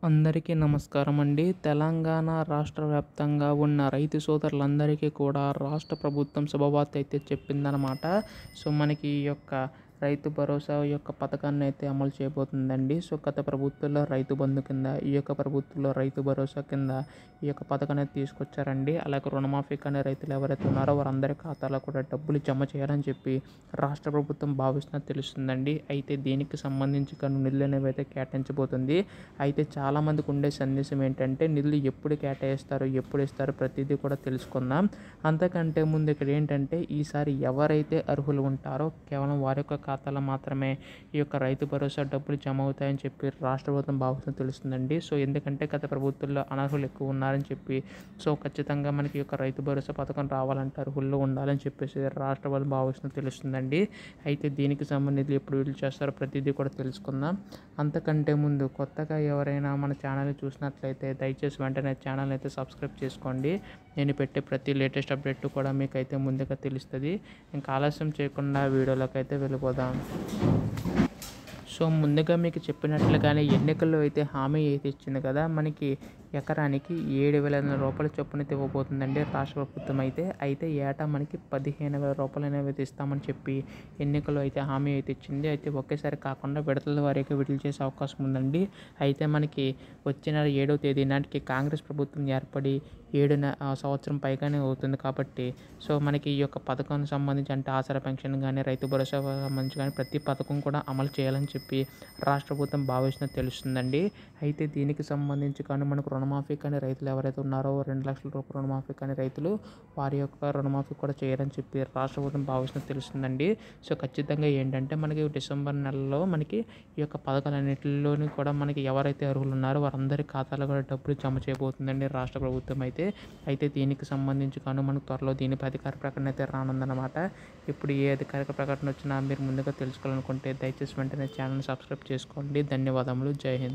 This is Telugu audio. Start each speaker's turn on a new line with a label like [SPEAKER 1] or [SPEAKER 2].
[SPEAKER 1] అందరికీ నమస్కారం అండి తెలంగాణ రాష్ట్ర వ్యాప్తంగా ఉన్న రైతు సోదరులందరికీ కూడా రాష్ట్ర ప్రభుత్వం శుభవార్త అయితే చెప్పిందనమాట సో మనకి ఈ యొక్క రైతు భరోసా యొక్క పథకాన్ని అయితే అమలు చేయబోతుందండి సో గత ప్రభుత్వంలో రైతు బంధు కింద ఈ యొక్క ప్రభుత్వంలో రైతు భరోసా కింద ఈ యొక్క పథకాన్ని అయితే తీసుకొచ్చారండి అలాగే రుణమాఫీ కానీ రైతులు ఎవరైతే ఉన్నారో వారందరి ఖాతాలో కూడా డబ్బులు జమ చేయాలని చెప్పి రాష్ట్ర ప్రభుత్వం భావిస్తున్నది తెలుస్తుందండి అయితే దీనికి సంబంధించి కొన్ని నిధులు అనేవి అయితే కేటాయించబోతుంది అయితే చాలామందికి ఉండే సందేశం ఏంటంటే నిధులు ఎప్పుడు కేటాయిస్తారు ఎప్పుడు ఇస్తారు ప్రతిదీ కూడా తెలుసుకుందాం అంతకంటే ముందు ఇక్కడ ఏంటంటే ఈసారి ఎవరైతే అర్హులు ఉంటారో కేవలం వారి యొక్క ఖాతాలో మాత్రమే ఈ యొక్క రైతు భరోసా డబ్బులు జమ అవుతాయని చెప్పి రాష్ట్ర ప్రభుత్వం భావిస్తున్నది తెలుస్తుందండి సో ఎందుకంటే గత ప్రభుత్వంలో అనర్హులు ఎక్కువ ఉన్నారని చెప్పి సో ఖచ్చితంగా మనకి ఈ యొక్క రైతు భరోసా పథకం రావాలంటే అర్హుల్లో ఉండాలని చెప్పేసి రాష్ట్ర వాళ్ళు భావిస్తున్నది తెలుస్తుందండి అయితే దీనికి సంబంధించి ఎప్పుడు వీళ్ళు చేస్తారో ప్రతిదీ కూడా తెలుసుకుందాం అంతకంటే ముందు కొత్తగా ఎవరైనా మన ఛానల్ చూసినట్లయితే దయచేసి వెంటనే ఛానల్ అయితే సబ్స్క్రైబ్ చేసుకోండి నేను పెట్టే ప్రతి లేటెస్ట్ అప్డేట్ కూడా మీకు అయితే ముందుగా తెలుస్తుంది ఇంకా ఆలస్యం చేయకుండా వీడియోలోకి అయితే వెళ్ళిపోదాం సో ముందుగా మీకు చెప్పినట్లుగానే ఎన్నికల్లో అయితే హామీ అయితే ఇచ్చింది కదా మనకి ఎకరానికి ఏడు వేల ఐదు వందల రూపాయల చొప్పున అయితే ఇవ్వబోతుందండి రాష్ట్ర ప్రభుత్వం అయితే అయితే ఏటా మనకి పదిహేను వేల రూపాయలు అనేవి అయితే ఇస్తామని చెప్పి ఎన్నికల్లో అయితే హామీ అయితే ఇచ్చింది అయితే ఒకేసారి కాకుండా విడతల వారీగా విడుదల చేసే అవకాశం ఉందండి అయితే మనకి వచ్చిన ఏడవ తేదీ నాటికి కాంగ్రెస్ ప్రభుత్వం ఏర్పడి ఏడు నె- ఆ సంవత్సరం పైగానే అవుతుంది కాబట్టి సో మనకి ఈ యొక్క పథకానికి సంబంధించి అంటే ఆసరా పెన్షన్ కానీ రైతు భరోసా సంబంధించి కానీ ప్రతి పథకం కూడా అమలు చేయాలని చెప్పి రాష్ట్ర ప్రభుత్వం భావిస్తున్నది తెలుస్తుందండి అయితే దీనికి సంబంధించి కానీ మనకు రుణమాఫీ కానీ రైతులు ఎవరైతే ఉన్నారో రెండు లక్షల రూపాయల రుణమాఫీ కానీ రైతులు వారి యొక్క రుణమాఫీ కూడా చేయాలని చెప్పి రాష్ట్ర ప్రభుత్వం భావిస్తున్నది తెలుస్తుందండి సో ఖచ్చితంగా ఏంటంటే మనకి డిసెంబర్ నెలలో మనకి ఈ యొక్క పథకాలన్నింటిలోని కూడా మనకి ఎవరైతే అర్హులు ఉన్నారో వారందరి ఖాతాలో కూడా డబ్బులు జమ చేయబోతుందండి రాష్ట్ర ప్రభుత్వం అయితే అయితే దీనికి సంబంధించి కాను మనకు త్వరలో దీనిపై అధికార ప్రకటన అయితే రానుందన్నమాట ఇప్పుడు ఏ అధికారిక ప్రకటన వచ్చినా మీరు ముందుగా తెలుసుకోవాలనుకుంటే దయచేసి వెంటనే ఛానల్ సబ్స్క్రైబ్ చేసుకోండి ధన్యవాదములు జై హింద్